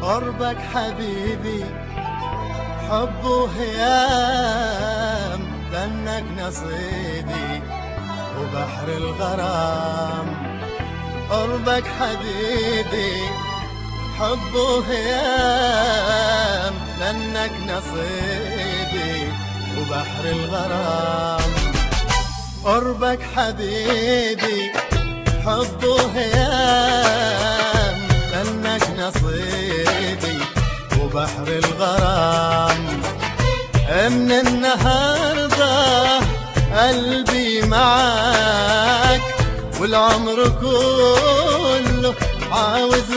قربك حبيبي حب وهيام لأنك نصيبي وبحر الغرام قربك حبيبي حب وهيام لأنك نصيبي وبحر الغرام قربك حبيبي حب وهيام لأنك نصيبي وبحر الغرام من النهارده قلبي معاك والعمر كله عاوز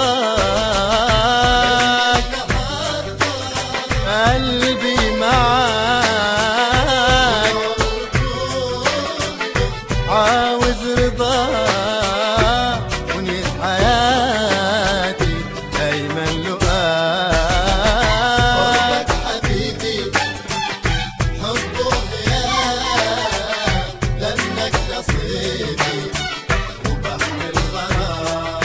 رضاك قلبي معاك عاوز رضاك ونيت حياتي دايما لقاك حبيبي حب وهيام لأنك نصيبي وبحر الغرام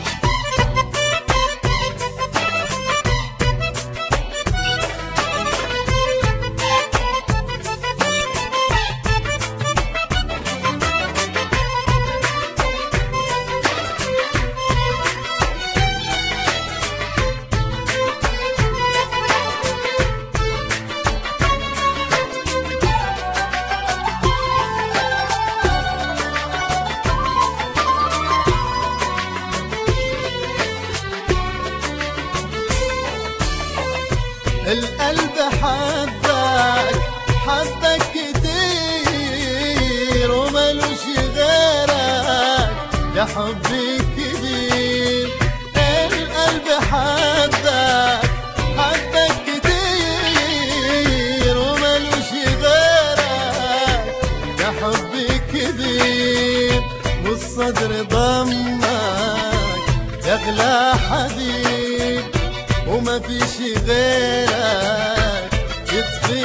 القلب حبك حبك كتير وملوش غيرك يا حبي كبير القلب حبك حبك كتير وملوش غيرك يا حبي كبير والصدر ضمك يا اغلى حبيب وما فيش غيرك يطفي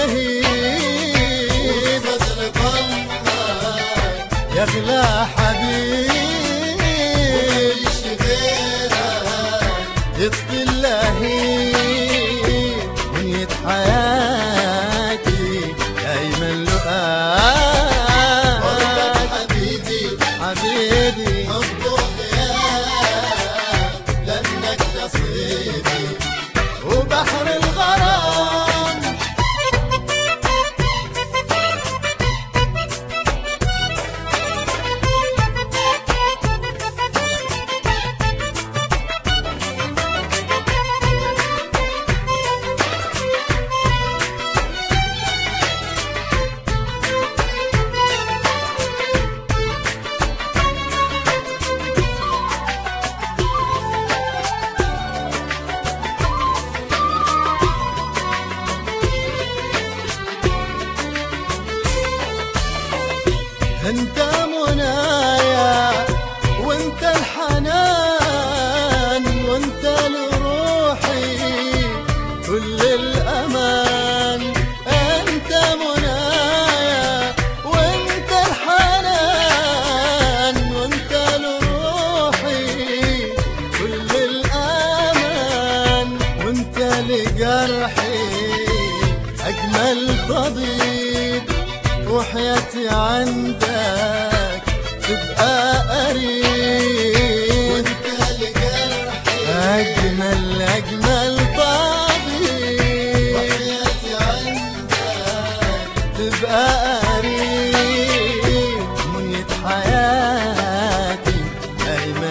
اللهيب صدر ضمك يا اغلى حبيب مفيش غيرك يطفي اللهيب بنية حياتي دايما قربك لقاك حبيبي حبيبي حب وهيام لأنك نصيبي وبحر الغرام انت منايا وانت الحنان وانت لروحي كل الامان انت منايا وانت الحنان وانت لروحي كل الامان وانت لجرحي اجمل طبيب وحياتي عندك تبقى قريب وانت لجرحي أجمل أجمل طبيب وحياتي عندك تبقى قريب منية حياتي دايما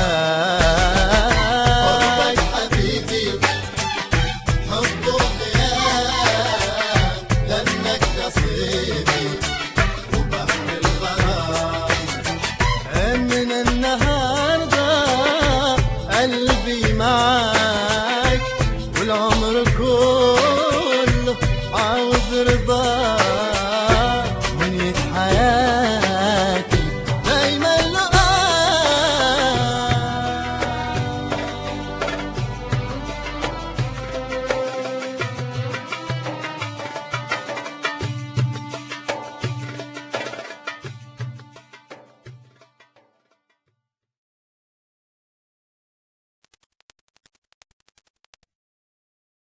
قربك لقاك حبيبي حب وهيام لأنك نصيبي وبحر الغرام من النهارده قلبي